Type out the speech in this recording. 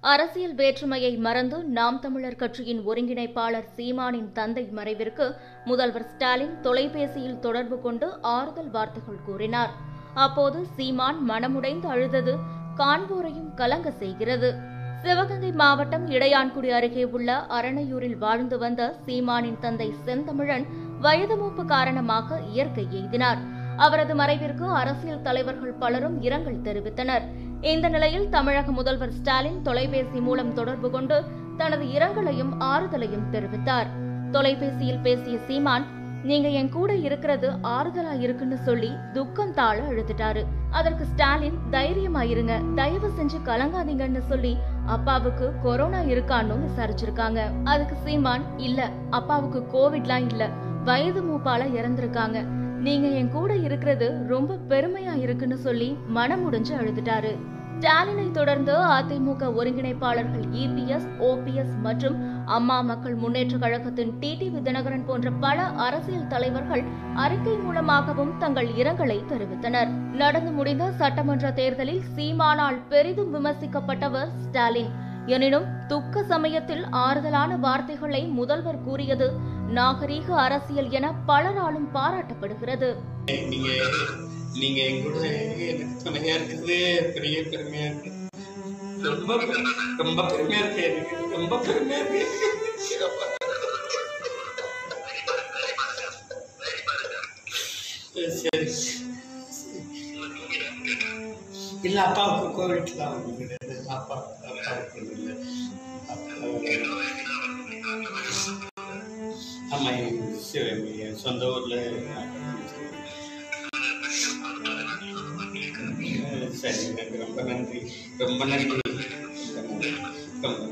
அரசியல் வேற்றுமையை மறந்து நாம் தமிழர் கட்சியின் ஒருங்கிணைப்பாளர் சீமானின் தந்தை மறைவிற்கு முதல்வர் ஸ்டாலின் தொலைபேசியில் தொடர்பு கொண்டு ஆறுதல் வார்த்தைகள் கூறினார் அப்போது சீமான் மனமுடைந்து அழுதது காண்போரையும் கலங்க செய்கிறது சிவகங்கை மாவட்டம் இடையான்குடி அருகே உள்ள அரணையூரில் வாழ்ந்து வந்த சீமானின் தந்தை செந்தமிழன் வயது மூப்பு காரணமாக இயற்கை எய்தினார் அவரது மறைவிற்கு அரசியல் தலைவர்கள் பலரும் இரங்கல் தெரிவித்தனர் இந்த நிலையில் தமிழக முதல்வர் ஸ்டாலின் தொலைபேசி மூலம் தொடர்பு கொண்டு தனது இரங்கலையும் ஆறுதலையும் தெரிவித்தார் தொலைபேசியில் பேசிய சீமான் நீங்க என் கூட இருக்கிறது ஆறுதலா இருக்குன்னு சொல்லி துக்கம் தாழ அழுதுட்டாரு அதற்கு ஸ்டாலின் தைரியமா இருங்க தயவு செஞ்சு கலங்காதீங்கன்னு சொல்லி அப்பாவுக்கு கொரோனா இருக்கான்னு விசாரிச்சிருக்காங்க அதுக்கு சீமான் இல்ல அப்பாவுக்கு கோவிட்லாம் இல்ல வயது மூப்பால இறந்திருக்காங்க நீங்க என் கூட இருக்கிறது ரொம்ப பெருமையா இருக்குன்னு சொல்லி மனமுடிஞ்சு அழுதுட்டாரு ஸ்டாலினை தொடர்ந்து அதிமுக ஒருங்கிணைப்பாளர்கள் இபிஎஸ் ஓபிஎஸ் மற்றும் அம்மா மக்கள் முன்னேற்ற கழகத்தின் டிடிவி தினகரன் போன்ற பல அரசியல் தலைவர்கள் அறிக்கை மூலமாகவும் தங்கள் இரங்கலை தெரிவித்தனர் நடந்து முடிந்த சட்டமன்ற தேர்தலில் சீமானால் பெரிதும் விமர்சிக்கப்பட்டவர் ஸ்டாலின் எனினும் துக்க சமயத்தில் ஆறுதலான வார்த்தைகளை முதல்வர் கூறியது நாகரீக அரசியல் என பலராலும் பாராட்டப்படுகிறது நீங்க நீங்க என் கூட எனக்கு துணையா இருக்குது பெரிய பெருமையா இருக்கு ரொம்ப ரொம்ப பெருமையா இருக்கு எனக்கு ரொம்ப பெருமையா இருக்கு சரி இல்ல அப்பாவுக்கு கோவிட் தான் ஒண்ணும் கிடையாது அப்பா அப்பாவுக்கு ஒண்ணும் இல்லை ஆமா என் சிவகங்கை, என் சொந்த ஊர்ல சரி எனக்கு ரொம்ப நன்றி ரொம்ப நன்றி ரொம்ப நன்றி. ரொம்ப நன்றி.